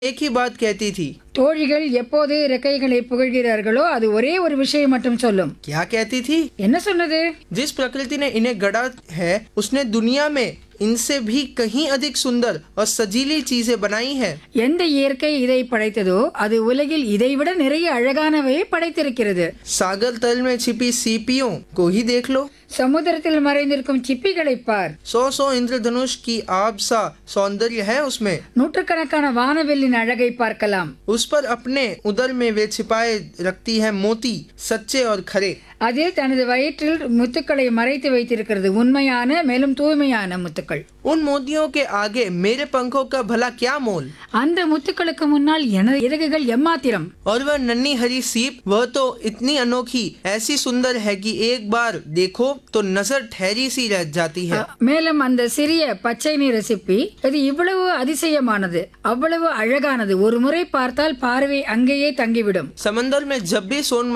एक ही बात कहती थी தோழிகள் எப்போது இறக்கைகளை புகழ்கிறார்களோ அது ஒரே ஒரு விஷயம் மட்டும் சொல்லும் क्या कहती थी என்ன சொன்னது जिस प्रकृति ने इन्हें गढ़ा है उसने दुनिया में इनसे भी कहीं अधिक सुंदर और सजीली चीजें बनाई हैं எந்த இயற்கை இதை படைத்ததோ அது உலகில் இதைவிட நிறைய அழகானவையை படைத்திருக்கிறது सागर तल में छिपी सीपियों को ही देख लो சமுத்திரத்தில் மறைந்திருக்கும் சிப்பிகளை பார் सौ सौ इंद्रधनुष की आब सा सौंदर्य है उसमें நூற்றுக்கணக்கான வானவெல்லின் அழகை பார்க்கலாம் उस पर अपने उदर में वे छिपाए रखती है मोती सच्चे और खरे அதில் தனது வயிற்றில் முத்துக்களை மறைத்து வைத்திருக்கிறது உண்மையான மேலும் தூய்மையான முத்துக்கள் उन मोतियों के आगे मेरे पंखों का भला क्या मोल அந்த முத்துக்களுக்கு முன்னால் எனது இறகுகள் எம்மாத்திரம் और वह नन्ही हरी सीप वह तो इतनी अनोखी ऐसी सुंदर है कि एक बार देखो तो नजर ठहरी सी रह जाती है மேலும் அந்த சிறிய பச்சை நிற சிப்பி இது இவ்வளவு அதிசயமானது அவ்வளவு அழகானது ஒரு முறை பார்த்தால் பார்வை அங்கேயே தங்கிவிடும் समंदर में जब भी सोन